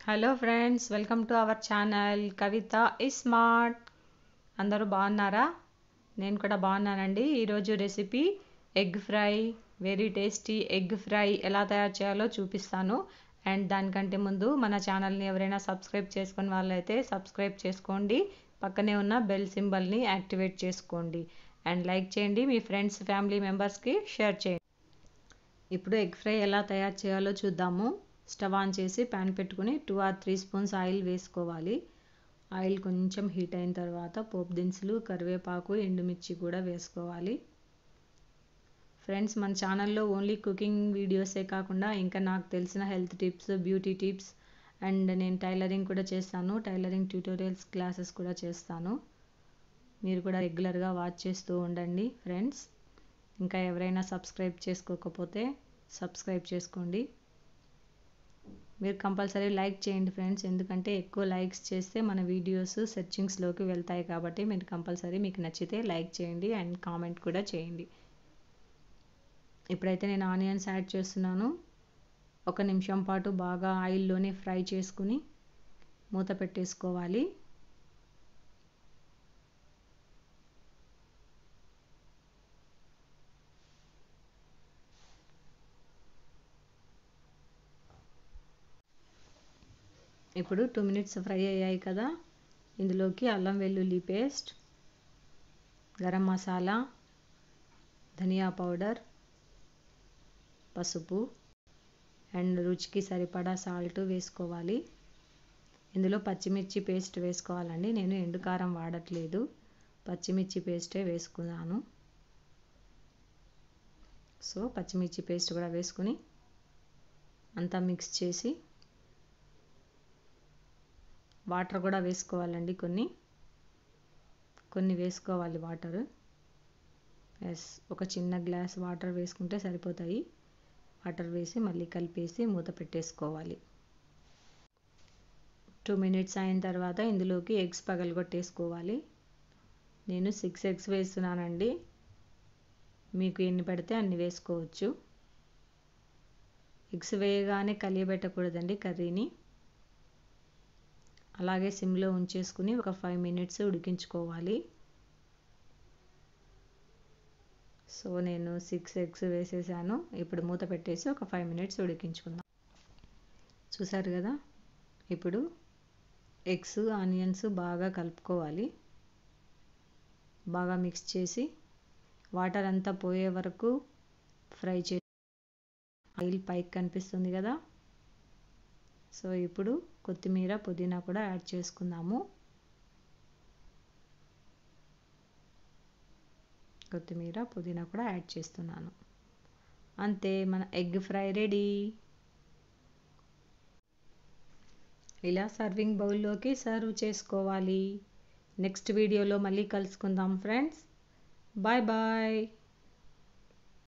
hello friends welcome to our channel Kavitha is smart అందరూ బాగున్నారా నేను కూడా బాగున్నానండి ఈరోజు recipe egg fry very tasty egg fry ఎలా తయారు చేయాలో చూపిస్తాను అండ్ దానికంటే ముందు మన ఛానల్ని ఎవరైనా సబ్స్క్రైబ్ చేసుకుని వాళ్ళైతే సబ్స్క్రైబ్ చేసుకోండి పక్కనే ఉన్న బెల్ సింబల్ని యాక్టివేట్ చేసుకోండి అండ్ లైక్ చేయండి మీ ఫ్రెండ్స్ ఫ్యామిలీ మెంబర్స్కి షేర్ చేయండి ఇప్పుడు ఎగ్ ఫ్రై ఎలా తయారు చేయాలో చూద్దాము స్టవ్ ఆన్ చేసి ప్యాన్ పెట్టుకుని two or three spoons oil వేసుకోవాలి ఆయిల్ కొంచెం హీట్ అయిన తర్వాత పోపు దినుసులు కరివేపాకు ఎండుమిర్చి కూడా వేసుకోవాలి ఫ్రెండ్స్ మన ఛానల్లో ఓన్లీ కుకింగ్ వీడియోసే కాకుండా ఇంకా నాకు తెలిసిన health tips beauty tips and నేను టైలరింగ్ కూడా చేస్తాను టైలరింగ్ ట్యూటోరియల్స్ క్లాసెస్ కూడా చేస్తాను మీరు కూడా రెగ్యులర్గా వాచ్ చేస్తూ ఉండండి ఫ్రెండ్స్ ఇంకా ఎవరైనా సబ్స్క్రైబ్ చేసుకోకపోతే సబ్స్క్రైబ్ చేసుకోండి మీరు కంపల్సరీ లైక్ చేయండి ఫ్రెండ్స్ ఎందుకంటే ఎక్కువ లైక్స్ చేస్తే మన వీడియోస్ సెర్చింగ్స్లోకి వెళ్తాయి కాబట్టి మీరు కంపల్సరీ మీకు నచ్చితే లైక్ చేయండి అండ్ కామెంట్ కూడా చేయండి ఇప్పుడైతే నేను ఆనియన్స్ యాడ్ చేస్తున్నాను ఒక నిమిషం పాటు బాగా ఆయిల్లోనే ఫ్రై చేసుకుని మూత పెట్టేసుకోవాలి ఇప్పుడు టూ మినిట్స్ ఫ్రై అయ్యాయి కదా ఇందులోకి అల్లం వెల్లుల్లి పేస్ట్ గరం మసాలా ధనియా పౌడర్ పసుపు అండ్ రుచికి సరిపడా సాల్ట్ వేసుకోవాలి ఇందులో పచ్చిమిర్చి పేస్ట్ వేసుకోవాలండి నేను ఎండుకారం వాడట్లేదు పచ్చిమిర్చి పేస్టే వేసుకున్నాను సో పచ్చిమిర్చి పేస్ట్ కూడా వేసుకుని అంతా మిక్స్ చేసి వాటర్ కూడా వేసుకోవాలండి కొన్ని కొన్ని వేసుకోవాలి వాటర్ ఎస్ ఒక చిన్న గ్లాస్ వాటర్ వేసుకుంటే సరిపోతాయి వాటర్ వేసి మళ్ళీ కలిపేసి మూత పెట్టేసుకోవాలి టూ మినిట్స్ అయిన తర్వాత ఇందులోకి ఎగ్స్ పగలగొట్టేసుకోవాలి నేను సిక్స్ ఎగ్స్ వేస్తున్నానండి మీకు ఎన్ని పడితే అన్ని వేసుకోవచ్చు ఎగ్స్ వేయగానే కలియబెట్టకూడదండి కర్రీని అలాగే సిమ్లో ఉంచేసుకుని ఒక ఫైవ్ మినిట్స్ ఉడికించుకోవాలి సో నేను సిక్స్ ఎగ్స్ వేసేసాను ఇప్పుడు మూత పెట్టేసి ఒక ఫైవ్ మినిట్స్ ఉడికించుకుందాం చూసారు కదా ఇప్పుడు ఎగ్స్ ఆనియన్స్ బాగా కలుపుకోవాలి బాగా మిక్స్ చేసి వాటర్ అంతా పోయే వరకు ఫ్రై చే ఆయిల్ పైకి కనిపిస్తుంది కదా సో ఇప్పుడు కొత్తిమీర పుదీనా కూడా యాడ్ చేసుకుందాము కొత్తిమీర పుదీనా కూడా యాడ్ చేస్తున్నాను అంతే మన ఎగ్ ఫ్రై రెడీ ఇలా సర్వింగ్ బౌల్లోకి సర్వ్ చేసుకోవాలి నెక్స్ట్ వీడియోలో మళ్ళీ కలుసుకుందాం ఫ్రెండ్స్ బాయ్ బాయ్